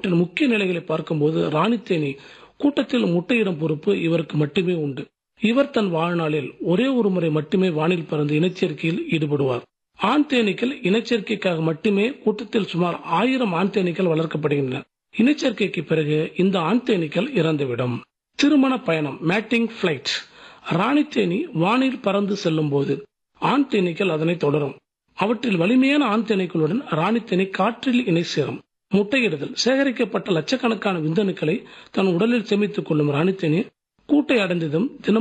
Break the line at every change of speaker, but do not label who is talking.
அவற்றின் முக்கிய நிலைகளை பார்க்கும்போது ராணித்தேனி கூட்டத்தில் முட்டையிடும் பொறுப்பு இவருக்கு மட்டுமே உண்டு இவர் தன் வாழ்நாளில் ஒரே ஒரு முறை மட்டுமே வானில் பறந்து இனச்சேர்க்கையில் ஈடுபடுவார் ஆண் தேனீக்கள் இனச்சேர்க்கைக்காக மட்டுமே கூட்டத்தில் சுமார் ஆயிரம் ஆண் தேனீக்கள் வளர்க்கப்படுகின்றன இனச்சேர்க்கைக்கு பிறகு இந்த ஆண் தேனீக்கள் இறந்துவிடும் திருமண பயணம் மேட்டிங் பிளைட் ராணித்தேனி வானில் பறந்து செல்லும் போது ஆண் தேனீக்கள் அதனை தொடரும் அவற்றில் வலிமையான ஆண் தேனீக்களுடன் ராணித்தேனி காற்றில் இணை சேரும் முட்டையிடுதல் சேகரிக்கப்பட்ட லட்சக்கணக்கான விந்தணுக்களை தன் உடலில் சேமித்துக் கொள்ளும் ராணித்தேனி கூட்டை அடைந்ததும் தினம்